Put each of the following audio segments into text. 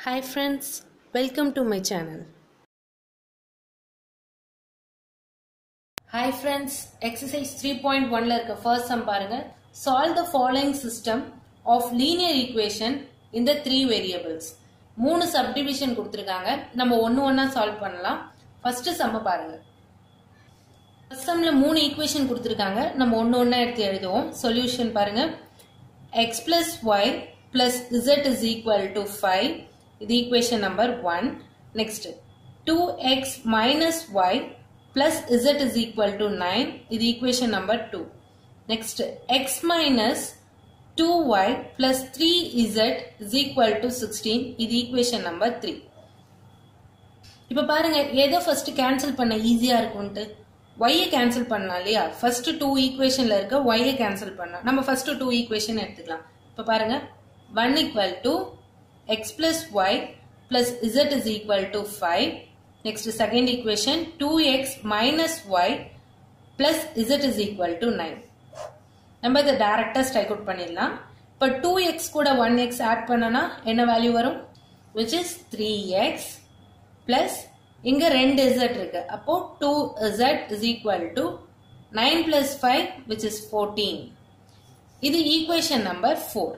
Hi friends, welcome to my channel. Hi friends, exercise 3.1ல இருக்க first sum பாருங்க solve the following system of linear equation in the three variables மூணு subdivision கொடுத்திருக்காங்க நம்ம ஒன்னு ஒன்னா solve பண்ணலாம் ஃபர்ஸ்ட் சம்ம பாருங்க ஃபர்ஸ்ட் சம்ல மூணு ஈக்குவேஷன் கொடுத்திருக்காங்க நம்ம ஒன்னு ஒன்னா எடுத்து எழுதுவோம் சொல்யூஷன் பாருங்க x plus y plus z is equal to 5 இது equation number 1 next 2x minus y plus z is equal to 9 இது equation number 2 next x minus 2y plus 3z is equal to 16 இது equation number 3 இப்ப பாருங்க எதை first cancel பண்ண ஈஸியா இருக்கும்ட்டு y cancel பண்ணலாம் இல்லையா ஃபர்ஸ்ட் டூ ஈக்குவேஷன்ல இருக்க y கேன்சல் பண்ணலாம் நம்ம ஃபர்ஸ்ட் டூ ஈக்குவேஷன் எடுத்துக்கலாம் இப்ப பாருங்க 1 equal to x plus y plus z is equal to five next second equation two x minus y plus z is equal to nine நம்ம இதை டைரக்டா strike out பண்ணிடலாம் இப்போ டூ எக்ஸ் கூட one x add பண்ணனா என்ன value வரும் which is three x plus இங்க ரெண்டு இசட் இருக்கு அப்போ two z is equal to nine plus five which is fourteen இது equation number four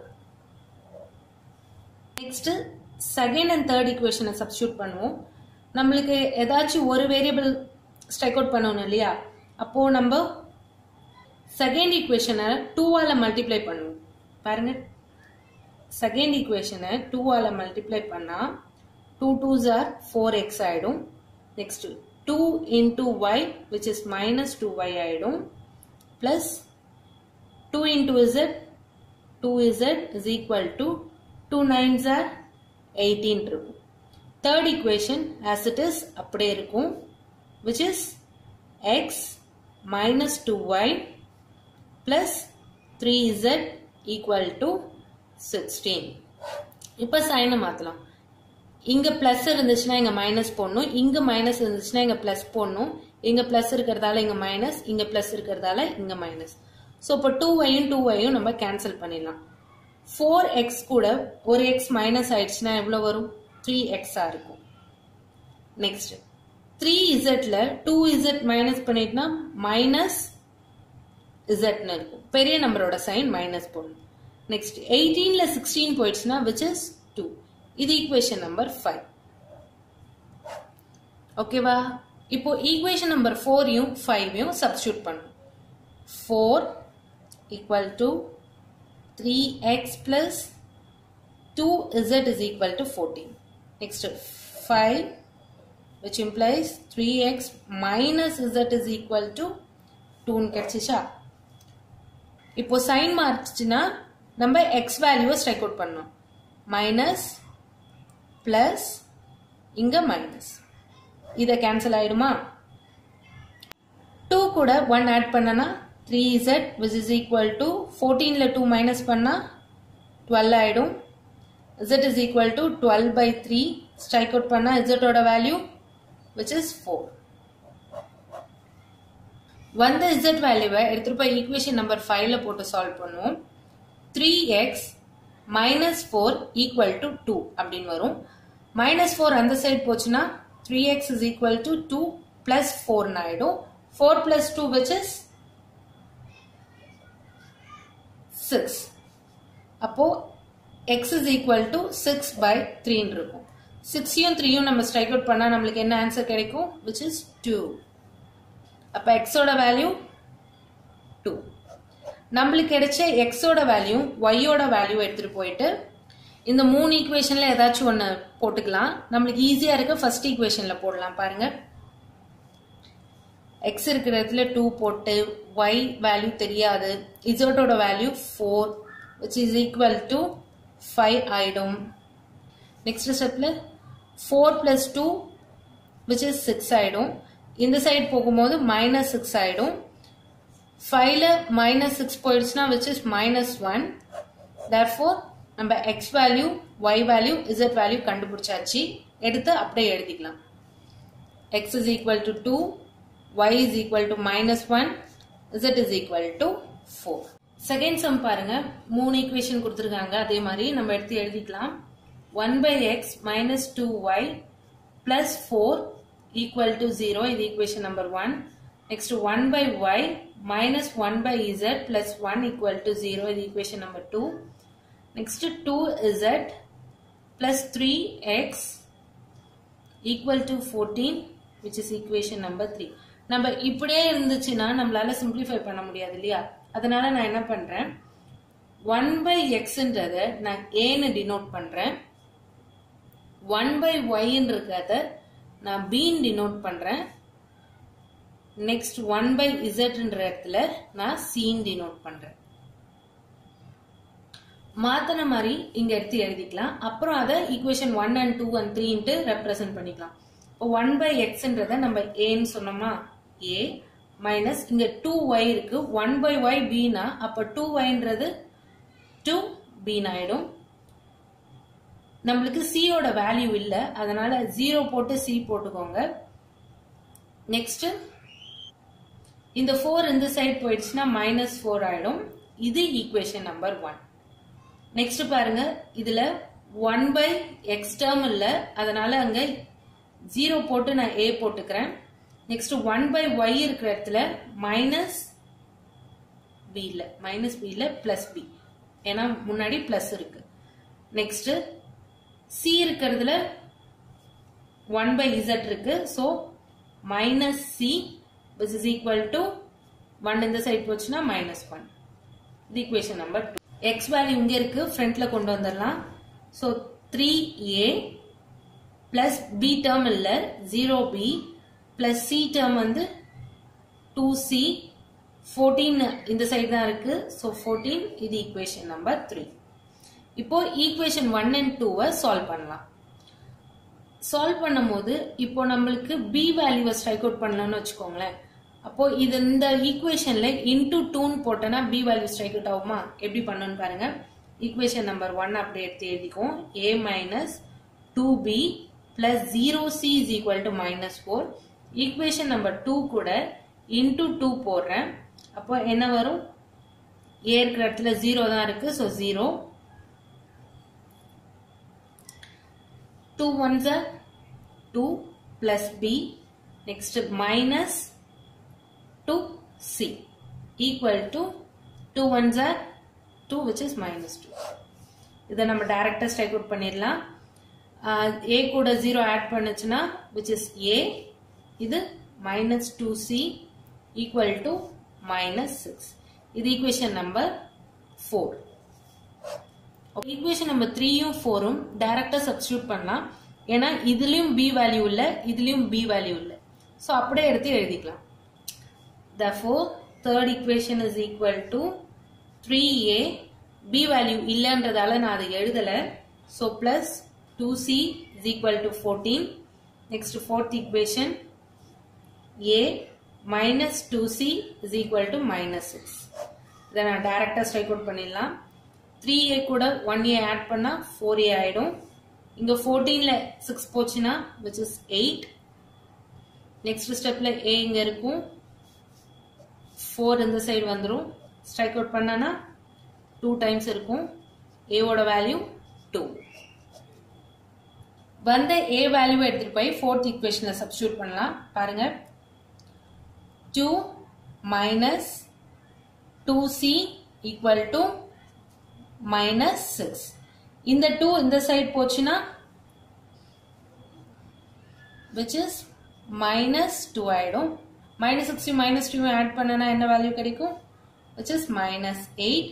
next second and third ஈக்குவேஷனை சப்ஸ்டியூட் பண்ணுவோம் நம்மளுக்கு ஏதாச்சும் ஒரு வேரியபிள் ஸ்ட்ரைக் அவுட் பண்ணணும் இல்லையா அப்போ நம்ம செகண்ட் ஈக்குவேஷனை டூவால மல்டிப்ளை பண்ணுவோம் பாருங்க செகண்ட் ஈக்குவேஷனை டூவால மல்டிப்ளை பண்ணா two twos are four x ஆயிடும் next two into y which is minus two y ஆயிடும் plus two into z two z is equal to two nines are eighteen இருக்கும் third equation as it is அப்படியே இருக்கும் which is x minus two y plus three z equal to sixteen இப்போ சைனை மாற்றலாம் இங்க plus இருந்துச்சுன்னா இங்க minus போடணும் இங்க மைனஸ் இருந்துச்சுன்னா இங்க பிளஸ் போடணும் இங்க பிளஸ் இருக்கிறதால இங்க மைனஸ் இங்க பிளஸ் இருக்கிறதால இங்க மைனஸ் ஸோ இப்போ டூ ஒய்யும் டூ ஒய்யும் நம்ம கேன்சல் பண்ணிடலாம் ஃபோர் எக்ஸ் கூட ஒரு எக்ஸ் மைனஸ் ஆயிடுச்சுன்னா எவ்வளோ வரும் த்ரீ எக்ஸா இருக்கும் நெக்ஸ்ட் த்ரீ இசட்ல டூ இசட் மைனஸ் பண்ணிட்டுனா மைனஸ் இசட்னு இருக்கும் பெரிய நம்பரோட சைன் மைனஸ் போடணும் நெக்ஸ்ட் எயிட்டீன்ல சிக்ஸ்டீன் போயிடுச்சுன்னா விச் இஸ் டூ இது ஈக்குவேஷன் நம்பர் ஃபைவ் ஓகேவா இப்போ ஈக்குவேஷன் நம்பர் ஃபோரையும் ஃபைவையும் சப்ஸ்டியூட் பண்ணும் four equal to three x plus two z is equal to fourteen next five which implies 3x minus z is equal to 2 கிடைச்சிச்சா இப்போ sign மாறிச்சுன்னா நம்ம எக்ஸ் வேல்யூவை ஸ்ட்ரைக் அவுட் பண்ணோம் மைனஸ் பிளஸ் இங்க மைனஸ் இதை கேன்சல் ஆயிடுமா டூ கூட ஒன் ஆட் பண்ணனா three z which is equal to ஃபோர்டீன்ல டூ மைனஸ் பண்ணா டுவெல் ஆயிடும் z is equal to twelve by three strike out பண்ணா இசட்டோட வேல்யூ which is 4. வந்த z வேல்யூவை எடுத்துட்டு போய் ஈக்குவேஷன் நம்பர் ஃபைவ்ல போட்டு சால்வ் பண்ணுவோம் three x minus four equal to two அப்படின்னு வரும் மைனஸ் ஃபோர் அந்த சைடு போச்சுன்னா three x is equal to two plus ஃபோர்னு ஆயிடும் four plus two which is six அப்போ x is equal to six by த்ரீன்னு இருக்கும் சிக்ஸையும் த்ரீயும் நம்ம ஸ்ட்ரைக் அவுட் பண்ணா நம்மளுக்கு என்ன ஆன்சர் கிடைக்கும் விச் இஸ் டூ அப்ப எக்ஸோட வேல்யூ டூ நம்மளுக்கு கிடைச்ச எக்ஸோட வேல்யூ ஒய்யோட வேல்யூ எடுத்துட்டு போயிட்டு இந்த மூணு ஈக்குவேஷன்ல ஏதாச்சும் ஒன்று போட்டுக்கலாம் நம்மளுக்கு ஈஸியா இருக்க ஃபர்ஸ்ட் ஈக்குவேஷன்ல போடலாம் பாருங்க எக்ஸ் இருக்கிற இடத்துல டூ போட்டு ஒய் வேல்யூ தெரியாது இசோட்டோட value four which is equal to five ஆயிடும் நெக்ஸ்ட் ஸ்டெப்ல four plus two which is six ஆயிடும் இந்த சைடு போகும்போது மைனஸ் சிக்ஸ் ஆயிடும் ஃபைவ்ல மைனஸ் சிக்ஸ் போயிடுச்சுன்னா which is minus one therefore நம்ம x value y value z value கண்டுபிடிச்சாச்சு எடுத்து அப்படியே எழுதிக்கலாம் x is equal to two y is equal to minus one z is equal to four second sum பாருங்க மூணு ஈக்குவேஷன் கொடுத்துருக்காங்க அதே மாதிரி நம்ம எடுத்து எழுதிக்கலாம் one by x minus two y plus four equal to zero இது equation number one next one by y minus 1 by z plus 1 equal to 0 is equation number 2. Next 2z plus 3x equal to 14 which is equation number 3. நம்ம இப்படியே இருந்துச்சுன்னா நம்மளால simplify பண்ண முடியாது இல்லையா அதனால நான் என்ன பண்றேன் ஒன் பை எக்ஸ்ன்றத நான் ஏன்னு டினோட் பண்றேன் ஒன் பை ஒய்ன்றத நான் பீன் டினோட் பண்றேன் நெக்ஸ்ட் ஒன் பை இசட்ன்ற இடத்துல நான் சீன் டினோட் பண்றேன் மாத்தின மாதிரி இங்க எடுத்து எழுதிக்கலாம் அப்புறம் அதை equation one and two and த்ரீன்ட்டு ரெப்ரசென்ட் பண்ணிக்கலாம் இப்போ ஒன் பை எக்ஸ்ன்றத நம்ம ஏன்னு சொன்னோமா ஏ மைனஸ் இங்க டூ ஒய் இருக்கு ஒன் பை ஒய் பீனா அப்ப டூ ஒய்ன்றது டூ பீன் ஆயிடும் நம்மளுக்கு சியோட வேல்யூ இல்லை அதனால ஜீரோ போட்டு சி போட்டுக்கோங்க நெக்ஸ்ட் இந்த ஃபோர் இந்த சைடு போயிடுச்சுன்னா மைனஸ் ஃபோர் ஆயிடும் இது ஈக்குவேஷன் நம்பர் ஒன் நெக்ஸ்ட் பாருங்க இதுல ஒன் பை எக்ஸ் டேர்ம் இல்ல அதனால அங்க ஜீரோ போட்டு நான் ஏ போட்டுக்கிறேன் நெக்ஸ்ட் ஒன் பை ஒய் இருக்கிற இடத்துல மைனஸ் பி இல்ல மைனஸ் பி இல்ல பிளஸ் பி ஏன்னா முன்னாடி பிளஸ் இருக்கு நெக்ஸ்ட் சி இருக்கிறதுல ஒன் பை இசட் இருக்கு so minus c which is equal to 1 இந்த சைடு போச்சுன்னா minus 1 இது equation number 2 x value இங்க இருக்கு ஃப்ரண்ட்ல கொண்டு வந்துடலாம் so 3a plus b term இல்ல 0b plus c term வந்து 2c 14 இந்த சைடு தான் இருக்கு so 14 இது equation number 3 இப்போ equation 1 and 2 சால்வ் பண்ணலாம் சால்வ் பண்ணும்போது இப்போ நம்மளுக்கு பி வேல்யூவை ஸ்ட்ரைக் அவுட் பண்ணலாம்னு வச்சுக்கோங்களேன் அப்போ இது இந்த ஈக்குவேஷன்ல இன்டூ டூன்னு போட்டோன்னா பி வேல்யூ ஸ்ட்ரைக் அவுட் ஆகுமா எப்படி பண்ணணும்னு பாருங்க ஈக்குவேஷன் நம்பர் ஒன் அப்படி எடுத்து எழுதிக்கும் a minus two b plus zero c is equal to minus four equation number two கூட இன்டூ டூ போடுறேன் அப்போ என்ன வரும் ஏ இருக்கிற இடத்துல ஜீரோ தான் இருக்கு so zero 2 ones are 2 plus b next minus 2c equal to 2 ones are 2 which is minus 2 இதை நம்ம டைரக்டா ஸ்ட்ரைக் அவுட் பண்ணிடலாம் a கூட 0 ஆட் பண்ணுச்சுன்னா which is a இது minus 2c equal to minus 6 இது ஈக்குவேஷன் நம்பர் 4 ஈக்குவேஷன் நம்பர் த்ரீயும் ஃபோரும் டைரக்டா சப்ஸ்டியூட் பண்ணலாம் ஏன்னா இதுலயும் பி வேல்யூ இல்ல இதுலயும் பி வேல்யூ இல்ல ஸோ அப்படியே எடுத்து எழுதிக்கலாம் therefore third equation is equal to 3a b value இல்லன்றதால நான் அதை எழுதல so plus 2c is equal to 14 next fourth equation a minus 2c is equal to minus 6 இதை நான் டைரக்டா ஸ்ட்ரைக் அவுட் பண்ணிடலாம் த்ரீ ஏ கூட ஒன் ஏ ஆட் பண்ணா ஃபோர் ஏ ஆயிடும் இங்க ஃபோர்டீன்ல சிக்ஸ் போச்சுன்னா விச் இஸ் எயிட் நெக்ஸ்ட் ஸ்டெப்ல ஏ இங்க இருக்கும் ஃபோர் இந்த சைடு வந்துடும் ஸ்ட்ரைக் அவுட் பண்ணனா டூ டைம்ஸ் இருக்கும் ஏவோட வேல்யூ டூ வந்த ஏ வேல்யூ எடுத்துட்டு போய் ஃபோர்த் ஈக்குவேஷன்ல சப்ஸ்டியூட் பண்ணலாம் பாருங்க two minus two c equal to minus six இந்த டூ இந்த சைட் போச்சுன்னா விச் இஸ் மைனஸ் டூ ஆயிடும் minus sixty minus two add பண்ணனா என்ன வேல்யூ கிடைக்கும் which is minus eight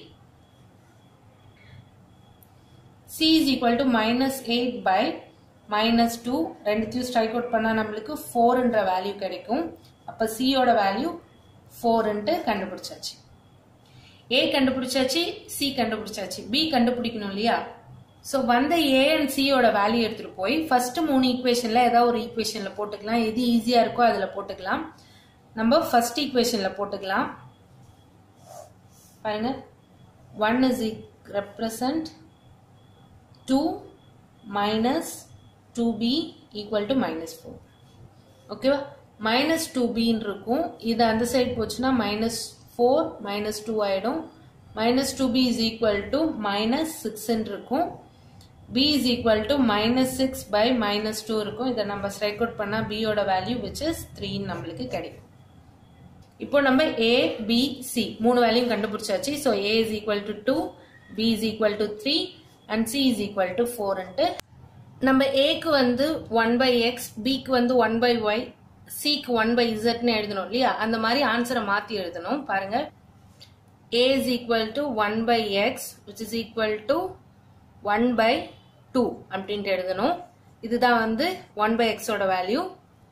c is equal to minus eight by minus two ரெண்டுத்தையும் strike out பண்ணா நம்மளுக்கு ஃபோர்ன்ற வேல்யூ கிடைக்கும் அப்ப சியோட வேல்யூ ஃபோர்ன்ட்டு கண்டுபிடிச்சாச்சு ஏ கண்டுபிடிச்சாச்சு சி கண்டுபிடிச்சாச்சு பி கண்டுபிடிக்கணும் இல்லையா ஸோ வந்த ஏ அண்ட் சியோட வேல்யூ எடுத்துட்டு போய் ஃபர்ஸ்ட் மூணு ஈக்குவேஷன்ல ஏதாவது ஒரு ஈக்குவேஷன்ல போட்டுக்கலாம் எது ஈஸியா இருக்கோ அதுல போட்டுக்கலாம் நம்ம ஃபர்ஸ்ட் ஈக்குவேஷன்ல போட்டுக்கலாம் பாருங்க one is represent two minus two b equal to minus four ஓகேவா மைனஸ் டூ பின்னு இருக்கும் இது அந்த சைடு போச்சுன்னா மைனஸ் ஃபோர் மைனஸ் டூ ஆயிடும் minus two b is equal to minus சிக்ஸ்ன்னு இருக்கும் b is equal to minus six by minus two இருக்கும் இதை நம்ம ஸ்ட்ரைக் அவுட் பண்ணால் பியோட வேல்யூ விச் இஸ் த்ரீன்னு நம்மளுக்கு கிடைக்கும் இப்போ நம்ம ஏ பி சி மூணு வேல்யூம் கண்டுபிடிச்சாச்சு so a is equal to two b is equal to three and c is equal to ஃபோர்ன்ட்டு நம்ம ஏக்கு வந்து ஒன் பை எக்ஸ் பிக்கு வந்து ஒன் பை ஒய் சிக்கு ஒன் பை இசட்னு எழுதணும் இல்லையா அந்த மாதிரி ஆன்சரை மாற்றி எழுதணும் பாருங்க a is equal to one by x which is equal to one by two அப்படின்ட்டு எழுதணும் இதுதான் வந்து ஒன் பை எக்ஸோட வேல்யூ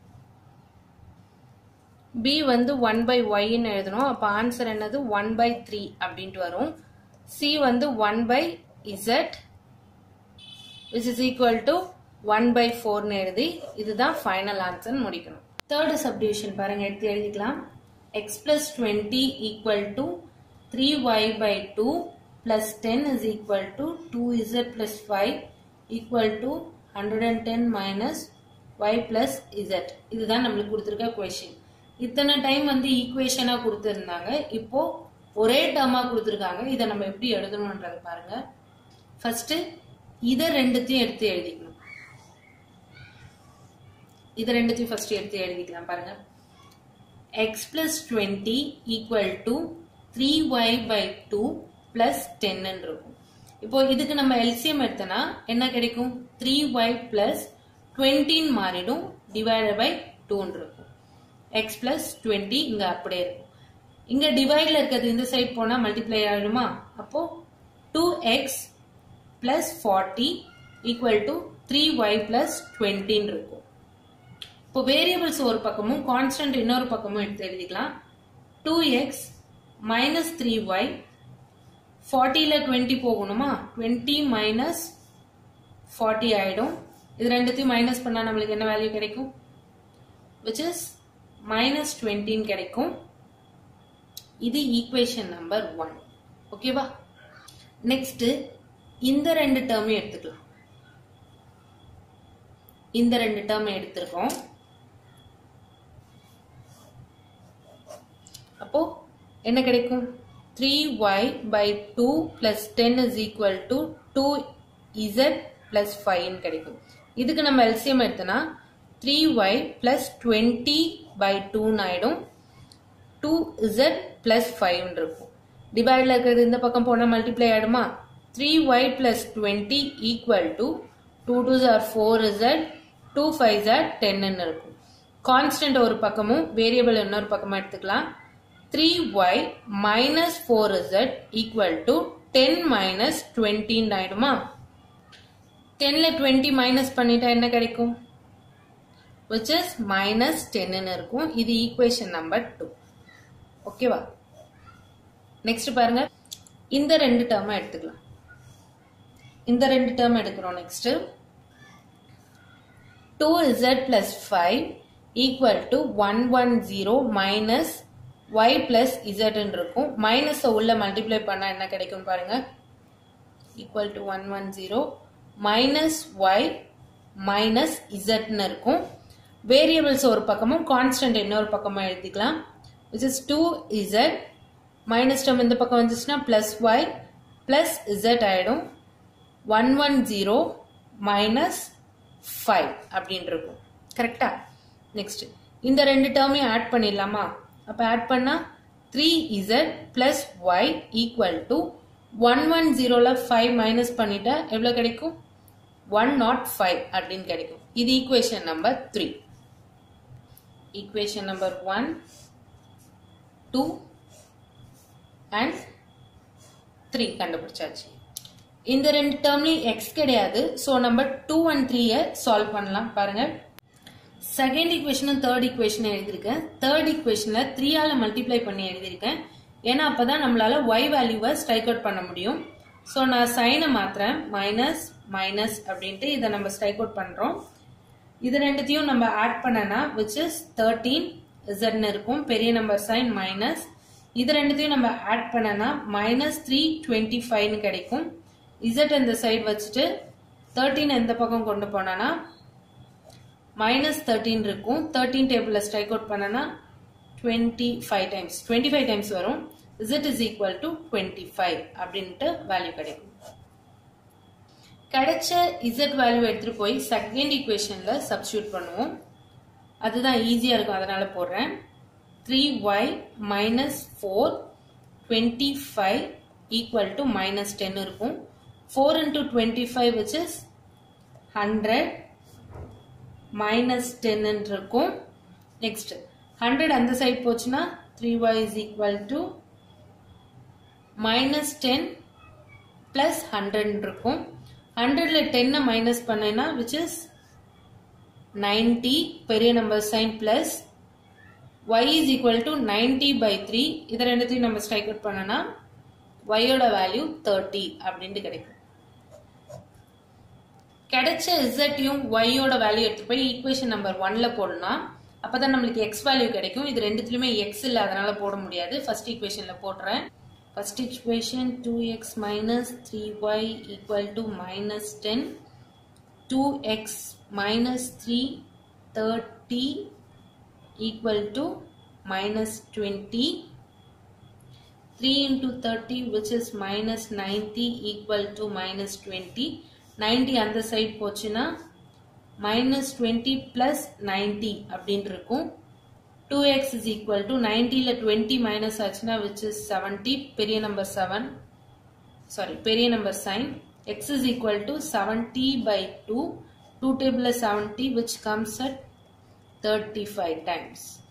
பி வந்து ஒன் பை ஒய்ன்னு எழுதணும் அப்போ ஆன்சர் என்னது ஒன் பை த்ரீ அப்படின்ட்டு வரும் சி வந்து one by z which is equal to one by ஃபோர்னு எழுதி இதுதான் ஃபைனல் ஆன்சர்னு முடிக்கணும் தேர்டு சப்டிவிஷன் பாருங்க எடுத்து எழுதிக்கலாம் x plus twenty equal to three y by two plus ten is equal to two z plus five equal to hundred and ten minus y plus z இதுதான் நம்மளுக்கு கொடுத்துருக்க கொஷின் இத்தனை time வந்து ஈக்குவேஷனாக கொடுத்துருந்தாங்க இப்போ ஒரே டேர்மாக கொடுத்துருக்காங்க இதை நம்ம எப்படி எழுதணுன்றது பாருங்க ஃபர்ஸ்ட் இதை ரெண்டுத்தையும் எடுத்து எழுதிக்கணும் இதை ரெண்டுத்தையும் ஃபர்ஸ்ட் எடுத்து எழுதிக்கலாம் பாருங்க x plus twenty equal to three y by two plus டென்னு இருக்கும் இப்போ இதுக்கு நம்ம எல்சிஎம் எடுத்தனா என்ன கிடைக்கும் த்ரீ ஒய் பிளஸ் டுவெண்ட்டின்னு மாறிடும் டிவைடட் பை டூன்னு இருக்கும் எக்ஸ் பிளஸ் டுவெண்ட்டி இங்க அப்படியே இருக்கும் இங்க டிவைட்ல இருக்கிறது இந்த சைட் போனா மல்டிப்ளை ஆயிடுமா அப்போ two x plus forty equal to three y plus டுவெண்ட்டின்னு இருக்கும் இப்போ வேரியபிள்ஸ் ஒரு பக்கமும் கான்ஸ்டன்ட் இன்னொரு பக்கமும் எடுத்து எழுதிக்கலாம் two x minus three y ஃபார்ட்டியில் டுவெண்ட்டி போகணுமா டுவெண்ட்டி மைனஸ் ஃபார்ட்டி ஆயிடும் இது ரெண்டுத்தையும் மைனஸ் பண்ணால் நம்மளுக்கு என்ன வேல்யூ கிடைக்கும் விச் இஸ் மைனஸ் டுவெண்ட்டின்னு கிடைக்கும் இது ஈக்குவேஷன் நம்பர் ஒன் ஓகேவா நெக்ஸ்ட் இந்த ரெண்டு டேர்மையும் எடுத்துக்கலாம் இந்த ரெண்டு டேர்ம் எடுத்திருக்கோம் அப்போ என்ன கிடைக்கும் three y by two plus ten is equal to two z plus ஃபைவ்னு கிடைக்கும் இதுக்கு நம்ம எல்சிஎம் எடுத்தோன்னா three y plus twenty by டூன்னு ஆயிடும் டூ இசட் பிளஸ் ஃபைவ்னு இருக்கும் டிவைடில் இருக்கிறது இந்த பக்கம் போனால் மல்டிப்ளை ஆயிடுமா three y plus twenty equal to two two or four z two five or டென்னு இருக்கும் கான்ஸ்டன்ட் ஒரு பக்கமும் வேரியபிள் இன்னொரு பக்கமும் எடுத்துக்கலாம் three y minus four z equal to ten minus டுவெண்ட்டின்னு ஆயிடுமா டென்ல டுவெண்ட்டி மைனஸ் பண்ணிட்டா என்ன கிடைக்கும் விச் இஸ் மைனஸ் டென்னு இருக்கும் இது ஈக்குவேஷன் நம்பர் டூ ஓகேவா நெக்ஸ்ட் பாருங்க இந்த ரெண்டு டேர்மை எடுத்துக்கலாம் இந்த ரெண்டு டேர்ம் எடுக்கிறோம் next two z plus five equal to one one zero minus y plus இசட்னு இருக்கும் மைனஸ் உள்ள மல்டிப்ளை பண்ணா என்ன கிடைக்கும் பாருங்க equal to one one zero minus y minus இசட்னு இருக்கும் வேரியபிள்ஸ் ஒரு பக்கமும் கான்ஸ்டன்ட் இன்னொரு பக்கமும் எழுதிக்கலாம் which is two z minus term இந்த பக்கம் வந்துச்சுன்னா பிளஸ் ஒய் பிளஸ் இசட் ஆயிடும் one one zero minus five அப்படின்னு இருக்கும் கரெக்டா நெக்ஸ்ட் இந்த ரெண்டு டேர்மையும் ஆட் பண்ணிடலாமா அப்போ ஆட் பண்ணால் three z plus y equal to one one ஜீரோவில் ஃபைவ் மைனஸ் பண்ணிட்டா எவ்வளோ கிடைக்கும் ஒன் நாட் ஃபைவ் அப்படின்னு கிடைக்கும் இது equation number three equation number one two and three கண்டுபிடிச்சாச்சு இந்த ரெண்டு டேர்ம்லையும் எக்ஸ் கிடையாது ஸோ நம்ம டூ அண்ட் த்ரீயை சால்வ் பண்ணலாம் பாருங்க செகண்ட் ஈக்குவேஷனும் தேர்ட் ஈக்குவேஷனும் எழுதியிருக்கேன் தேர்ட் ஈக்குவேஷனில் த்ரீயால் மல்டிப்ளை பண்ணி எழுதியிருக்கேன் ஏன்னா அப்போ தான் நம்மளால ஒய் வேல்யூவை ஸ்ட்ரைக் அவுட் பண்ண முடியும் ஸோ நான் சைனை மாத்துறேன் மைனஸ் மைனஸ் அப்படின்ட்டு இதை நம்ம ஸ்ட்ரைக் அவுட் பண்ணுறோம் இது ரெண்டுத்தையும் நம்ம ஆட் பண்ணனா விச் இஸ் தேர்ட்டீன் இசட்னு இருக்கும் பெரிய நம்பர் சைன் மைனஸ் இது ரெண்டுத்தையும் நம்ம ஆட் பண்ணனா மைனஸ் த்ரீ டுவெண்ட்டி ஃபைவ்னு கிடைக்கும் இசட் இந்த சைடு வச்சுட்டு தேர்ட்டீன் எந்த பக்கம் கொண்டு போனானா மைனஸ் தேர்ட்டீன் இருக்கும் தேர்ட்டீன் டேபிளில் ஸ்ட்ரைக் அவுட் பண்ணனா twenty five times twenty five times வரும் z is equal to twenty five அப்படின்ட்டு வேல்யூ கிடைக்கும் கிடைச்ச இசட் வேல்யூ எடுத்துட்டு போய் செகண்ட் ஈக்குவேஷன்ல சப்ஸ்டியூட் பண்ணுவோம் அதுதான் ஈஸியா இருக்கும் அதனால போடுறேன் three y minus four twenty five equal to minus ten இருக்கும் four into twenty five which is hundred minus ten இருக்கும் நெக்ஸ்ட் ஹண்ட்ரட் அந்த சைட் போச்சுன்னா three y is equal to minus ten plus hundred இருக்கும் ஹண்ட்ரட்ல டென்னை மைனஸ் பண்ணேன்னா which is ninety பெரிய number sign plus y is equal to ninety by three இதை ரெண்டுத்தையும் நம்ம ஸ்ட்ரைக் அவுட் பண்ணனா ஒய்யோட வேல்யூ தேர்ட்டி அப்படின்ட்டு கிடைக்கும் கிடைச்ச இசட்டையும் ஒய்யோட வேல்யூ எடுத்து போய் ஈக்குவேஷன் நம்பர் ஒன்ல போடலாம் அப்பதான் நம்மளுக்கு எக்ஸ் வேல்யூ கிடைக்கும் இது ரெண்டுத்துலயுமே எக்ஸ் இல்ல அதனால போட முடியாது ஃபர்ஸ்ட் ஈக்குவேஷன்ல போடுறேன் first equation two x minus three y equal to minus ten two x minus three thirty equal to minus twenty 3 into 30 which is minus 90 equal to minus 20 90 அந்த side போச்சுன்னா minus 20 plus 90 அப்படின்னு இருக்கும் 2x is equal to 90 ல 20 minus ஆச்சுன்னா which is 70 பெரிய number 7 sorry பெரிய number sign x is equal to 70 by 2 2 table 70 which comes at 35 times